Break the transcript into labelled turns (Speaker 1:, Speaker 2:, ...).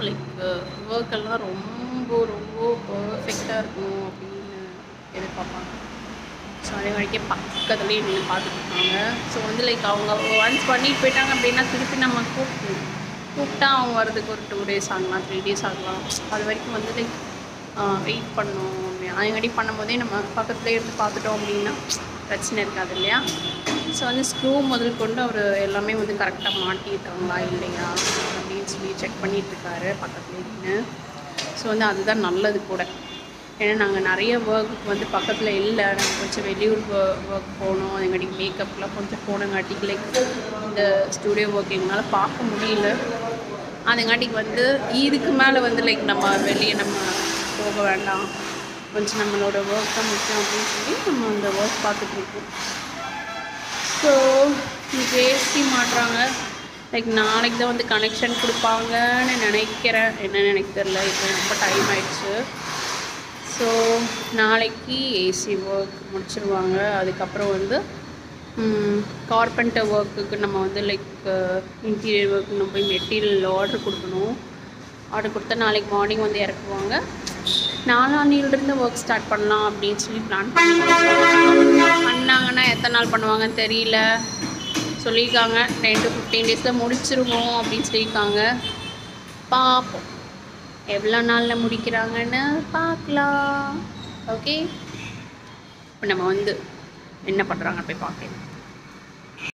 Speaker 1: like work எல்லாம் ரொம்ப ரொம்ப பர்ஃபெக்டாக இருக்கணும் அப்படின்னு எதிர்பார்ப்பாங்க ஸோ அதே மாதிரிக்கே பக்கத்துலேயே நின்று பார்த்துட்டு இருக்காங்க ஸோ வந்து லைக் அவங்க ஒன்ஸ் பண்ணிட்டு போயிட்டாங்க அப்படின்னா திருப்பி நம்ம கூப்பிடணும் கூப்பிட்டா அவங்க வரதுக்கு ஒரு டூ டேஸ் ஆகலாம் த்ரீ டேஸ் ஆகலாம் அது வரைக்கும் வந்து லைக் வெயிட் பண்ணணும் அதங்காட்டி பண்ணும்போதே நம்ம பக்கத்துலேயே இருந்து பார்த்துட்டோம் அப்படின்னா பிரச்சனை இருக்காது இல்லையா ஸோ வந்து ஸ்க்ரூ முதல் கொண்டு அவர் எல்லாமே வந்து கரெக்டாக மாட்டியிருக்காங்களா இல்லையா அப்படின்னு சொல்லி செக் பண்ணிகிட்ருக்காரு பக்கத்துலேயே நின்று ஸோ வந்து அதுதான் நல்லது கூட ஏன்னா நாங்கள் நிறைய ஒர்க் வந்து பக்கத்தில் இல்லை நாங்கள் கொஞ்சம் வெளியூர் ஒர்க் போனோம் அதுங்காட்டி மேக்கப்லாம் கொஞ்சம் போனங்காட்டிக்கு லைக் இந்த ஸ்டூடியோ ஒர்க் எங்களால் பார்க்க முடியல அதுங்காட்டிக்கு வந்து இதுக்கு மேலே வந்து லைக் நம்ம வெளியே நம்ம போக வேண்டாம் கொஞ்சம் நம்மளோட ஒர்க் தான் முக்கியம் அப்படின்னு சொல்லி நம்ம அந்த ஒர்க் பார்த்துட்டு இருக்கோம் ஸோ இன்னைக்கு ஏசி மாட்டுறாங்க லைக் நாளைக்கு தான் வந்து கனெக்ஷன் கொடுப்பாங்கன்னு நினைக்கிறேன் என்னன்னு எனக்கு தெரில இப்போ ரொம்ப டைம் ஆயிடுச்சு ஸோ நாளைக்கு ஏசி ஒர்க் முடிச்சிருவாங்க அதுக்கப்புறம் வந்து கார்பெண்டர் ஒர்க்குக்கு நம்ம வந்து லைக் இன்டீரியர் ஒர்க்கு நம்ம போய் மெட்டீரியல் ஆர்டர் கொடுக்கணும் ஆர்டர் கொடுத்தா நாளைக்கு மார்னிங் வந்து இறக்குவாங்க நாலாந்தேதியிலிருந்து ஒர்க் ஸ்டார்ட் பண்ணலாம் அப்படின்னு சொல்லி பிளான் பண்ணிருக்கோம் பண்ணாங்கன்னா எத்தனை நாள் பண்ணுவாங்கன்னு தெரியல சொல்லியிருக்காங்க டென் டு ஃபிஃப்டீன் டேஸில் முடிச்சிருவோம் அப்படின்னு சொல்லியிருக்காங்க பார்ப்போம் எவ்வளோ நாளில் முடிக்கிறாங்கன்னு பார்க்கலாம் ஓகே இப்போ நம்ம வந்து என்ன பண்ணுறாங்க போய் பார்க்கலாம்